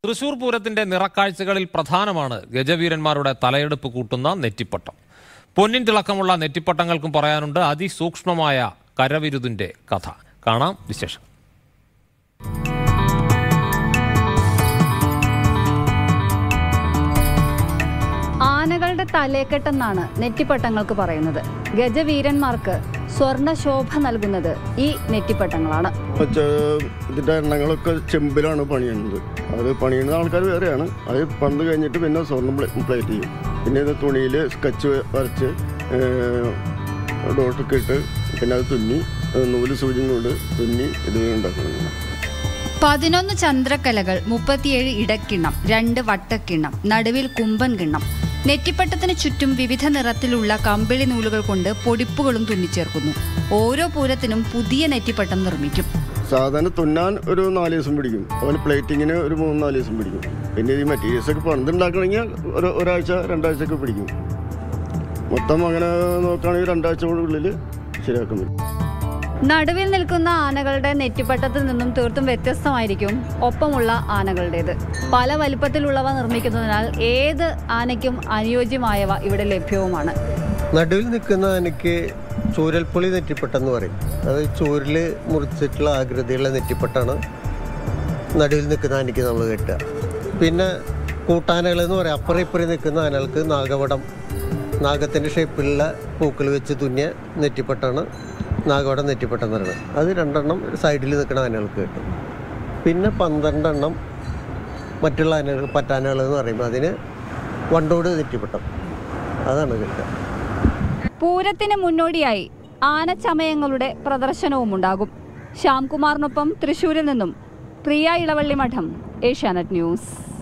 തൃശൂർ പൂരത്തിന്റെ നിറക്കാഴ്ചകളിൽ പ്രധാനമാണ് ഗജവീരന്മാരുടെ തലയെടുപ്പ് കൂട്ടുന്ന നെറ്റിപ്പട്ടം പൊന്നിൻ തിളക്കമുള്ള നെറ്റിപ്പട്ടങ്ങൾക്കും പറയാനുണ്ട് അതിസൂക്ഷ്മമായ കരവിരുതിന്റെ കഥ കാണാം വിശേഷം ആനകളുടെ തലേക്കെട്ടെന്നാണ് നെറ്റിപ്പട്ടങ്ങൾക്ക് പറയുന്നത് ഗജവീരന്മാർക്ക് സ്വർണശോഭ നൽകുന്നത് ഈ നെറ്റിപ്പട്ടങ്ങളാണ് മറ്റേ ഇതിൻ്റെ എണ്ണങ്ങളൊക്കെ ചെമ്പിലാണ് പണിയുന്നത് അത് പണിയുന്ന ആൾക്കാർ വേറെയാണ് അത് പണ്ട് കഴിഞ്ഞിട്ട് പിന്നെ സ്വർണ്ണം പ്ലേറ്റ് ചെയ്യും പിന്നെ ഇത് തുണിയിൽ സ്കെച്ച് വരച്ച് ഡോട്ടൊക്കെ ഇട്ട് പിന്നെ അത് തുന്നി ഏഹ് നൂല് സൂചിയും കൊണ്ട് തുന്നി ഇത് ഉണ്ടാക്കണം പതിനൊന്ന് ചന്ദ്രക്കലകൾ മുപ്പത്തിയേഴ് ഇടക്കിണ്ണം രണ്ട് വട്ടക്കിണ്ണം നടുവിൽ കുമ്പൻ കിണ്ണം നെറ്റിപ്പട്ടത്തിന് ചുറ്റും വിവിധ നിറത്തിലുള്ള കമ്പിളി നൂലുകൾ കൊണ്ട് പൊടിപ്പുകളും തുന്നിച്ചേർക്കുന്നു ഓരോ പൂരത്തിനും പുതിയ നെറ്റിപ്പട്ടം നിർമ്മിക്കും സാധാരണ തുന്നാൻ ഒരു നാല് ദിവസം പിടിക്കും അതുപോലെ പ്ലേറ്റിങ്ങിന് ഒരു മൂന്ന് നാല് ദിവസം പിടിക്കും പിന്നെ ഈ മെറ്റീരിയൽസ് ഒക്കെ പണ്ട് ഉണ്ടാക്കണമെങ്കിൽ ഒരു ഒരാഴ്ച രണ്ടാഴ്ചയൊക്കെ പിടിക്കും മൊത്തം അങ്ങനെ നോക്കുകയാണെങ്കിൽ രണ്ടാഴ്ചക്കുള്ളിൽ ശരിയാക്കാൻ പറ്റും നടുവിൽ നിൽക്കുന്ന ആനകളുടെ നെറ്റിപ്പട്ടത്തിൽ നിന്നും തീർത്തും വ്യത്യസ്തമായിരിക്കും ഒപ്പമുള്ള ആനകളുടേത് പല വലിപ്പത്തിലുള്ളവ നിർമ്മിക്കുന്നതിനാൽ ഏത് ആനയ്ക്കും അനുയോജ്യമായവ ഇവിടെ ലഭ്യവുമാണ് നടുവിൽ നിൽക്കുന്ന ആനയ്ക്ക് ചൂരൽപ്പൊളി നെറ്റിപ്പട്ടെന്ന് പറയും അത് ചൂരിൽ മുറിച്ചിട്ടുള്ള ആകൃതിയുള്ള നെറ്റിപ്പട്ടാണ് നടുവിൽ നിൽക്കുന്ന ആനയ്ക്ക് നമ്മൾ കെട്ടുക പിന്നെ കൂട്ടാനകൾ എന്ന് പറയും അപ്പുറം ഇപ്പുറം നിൽക്കുന്ന ആനകൾക്ക് നാഗവടം നാഗത്തിൻ്റെ ഷേപ്പിലുള്ള പൂക്കൾ വെച്ച് തുന്നിയ നെറ്റിപ്പട്ടാണ് നാഗവടം നെറ്റിപ്പട്ടം എന്ന് പറയുന്നത് അത് രണ്ടെണ്ണം സൈഡിൽ നിൽക്കുന്ന ആനകൾക്ക് കിട്ടും പിന്നെ പന്ത്രണ്ടെണ്ണം മറ്റുള്ള ആനകൾ പറ്റാനകൾ എന്ന് പറയുമ്പോൾ അതിന് വണ്ടോട് നെറ്റിപ്പട്ടം അതാണ് കിട്ടുക പൂരത്തിന് മുന്നോടിയായി ആനച്ചമയങ്ങളുടെ പ്രദർശനവും ഉണ്ടാകും ശ്യാംകുമാറിനൊപ്പം തൃശൂരിൽ നിന്നും പ്രിയ ഇളവള്ളി മഠം ഏഷ്യാനെറ്റ് ന്യൂസ്